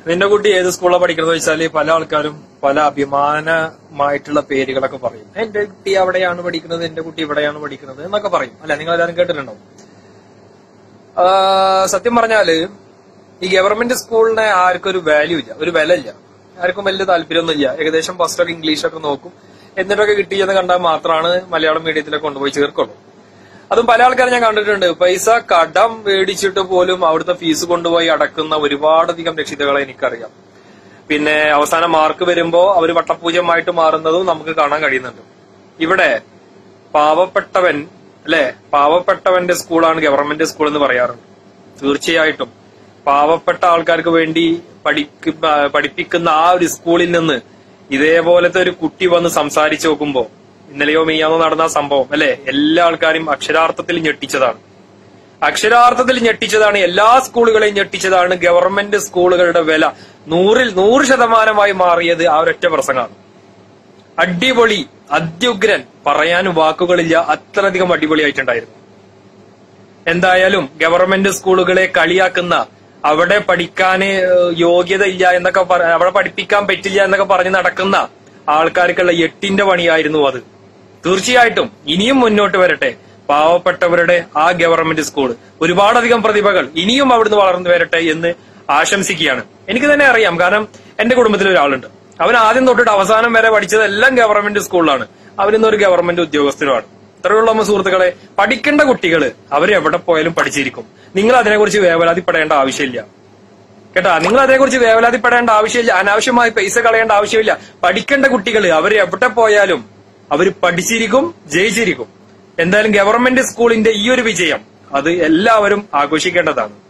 നിന്റെ കുട്ടി ഏത് സ്കൂളിലാണ് പഠിക്കുന്നത് വെച്ചാല് പല ആൾക്കാരും പല അഭിമാനമായിട്ടുള്ള പേരുകളൊക്കെ പറയും എന്റെ കുട്ടി അവിടെയാണ് പഠിക്കുന്നത് എന്റെ കുട്ടി ഇവിടെയാണ് പഠിക്കുന്നത് എന്നൊക്കെ പറയും അല്ലെ നിങ്ങൾ എല്ലാവരും കേട്ടിട്ടുണ്ടാവും ആ, സത്യം പറഞ്ഞാല് ഈ ഗവൺമെന്റ് സ്കൂളിനെ ആർക്കും ഒരു വാല്യൂ ഇല്ല ഒരു വില ഇല്ല ആർക്കും വലിയ താല്പര്യമൊന്നുമില്ല ഏകദേശം ഫസ്റ്റ് ഒക്കെ ഇംഗ്ലീഷ് ഒക്കെ നോക്കും എന്നിട്ടൊക്കെ കിട്ടിയെന്ന് കണ്ടാൽ മാത്രമാണ് മലയാളം മീഡിയത്തിലൊക്കെ കൊണ്ടുപോയി ചേർക്കുള്ളൂ അതും പല ആൾക്കാരും ഞാൻ കണ്ടിട്ടുണ്ട് പൈസ കടം മേടിച്ചിട്ട് പോലും അവിടുത്തെ ഫീസ് കൊണ്ടുപോയി അടക്കുന്ന ഒരുപാടധികം രക്ഷിതാക്കളെ എനിക്കറിയാം പിന്നെ അവസാന മാർക്ക് വരുമ്പോ അവർ വട്ടപൂജ്യമായിട്ട് മാറുന്നതും നമുക്ക് കാണാൻ കഴിയുന്നുണ്ട് ഇവിടെ പാവപ്പെട്ടവൻ അല്ലെ പാവപ്പെട്ടവന്റെ സ്കൂളാണ് ഗവൺമെന്റ് സ്കൂൾ എന്ന് പറയാറുണ്ട് തീർച്ചയായിട്ടും പാവപ്പെട്ട ആൾക്കാർക്ക് വേണ്ടി പഠിക്കുന്ന പഠിപ്പിക്കുന്ന ആ ഒരു സ്കൂളിൽ നിന്ന് ഇതേപോലത്തെ ഒരു കുട്ടി വന്ന് സംസാരിച്ചു നോക്കുമ്പോ ഇന്നലെയോ മെയ്യാന്നോ നടന്ന ആ സംഭവം അല്ലെ എല്ലാ ആൾക്കാരും അക്ഷരാർത്ഥത്തിൽ ഞെട്ടിച്ചതാണ് അക്ഷരാർത്ഥത്തിൽ ഞെട്ടിച്ചതാണ് എല്ലാ സ്കൂളുകളെയും ഞെട്ടിച്ചതാണ് ഗവൺമെന്റ് സ്കൂളുകളുടെ വില നൂറിൽ നൂറ് ശതമാനമായി മാറിയത് ആ ഒരൊറ്റ പ്രസംഗമാണ് അടിപൊളി അത്യുഗ്രൻ പറയാനും വാക്കുകളില്ല അത്രയധികം അടിപൊളിയായിട്ടുണ്ടായിരുന്നു എന്തായാലും ഗവൺമെന്റ് സ്കൂളുകളെ കളിയാക്കുന്ന അവിടെ പഠിക്കാന് ഏഹ്, യോഗ്യത ഇല്ല എന്നൊക്കെ പറ- അവിടെ പഠിപ്പിക്കാൻ പറ്റില്ല എന്നൊക്കെ പറഞ്ഞ് നടക്കുന്ന ആൾക്കാർക്കുള്ള എട്ടിന്റെ പണിയായിരുന്നു അത് തീർച്ചയായിട്ടും ഇനിയും മുന്നോട്ട് വരട്ടെ പാവപ്പെട്ടവരുടെ ആ ഗവൺമെന്റ് സ്കൂൾ ഒരുപാടധികം പ്രതിഭകൾ ഇനിയും അവിടുന്ന് വളർന്നു വരട്ടെ എന്ന് ആശംസിക്കുകയാണ് എനിക്ക് തന്നെ അറിയാം കാരണം എന്റെ കുടുംബത്തിൽ ഒരാളുണ്ട് അവൻ ആദ്യം തൊട്ടിട്ട് അവസാനം വരെ പഠിച്ചതെല്ലാം ഗവൺമെന്റ് സ്കൂളിലാണ് അവരിന്നൊരു ഗവൺമെന്റ് ഉദ്യോഗസ്ഥനുമാണ് ഇത്രയുള്ള നമ്മ സുഹൃത്തുക്കളെ പഠിക്കേണ്ട കുട്ടികൾ അവർ എവിടെ പോയാലും പഠിച്ചിരിക്കും നിങ്ങൾ അതിനെക്കുറിച്ച് വേവലാതിപ്പെടേണ്ട ആവശ്യമില്ല കേട്ടാ നിങ്ങൾ അതിനെക്കുറിച്ച് വേവലാതിപ്പെടേണ്ട ആവശ്യമില്ല അനാവശ്യമായി പൈസ കളയേണ്ട ആവശ്യമില്ല പഠിക്കേണ്ട കുട്ടികൾ അവർ എവിടെ പോയാലും അവർ പഠിച്ചിരിക്കും ജയിച്ചിരിക്കും എന്തായാലും ഗവൺമെന്റ് സ്കൂളിന്റെ ഈ ഒരു വിജയം അത് എല്ലാവരും ആഘോഷിക്കേണ്ടതാണ്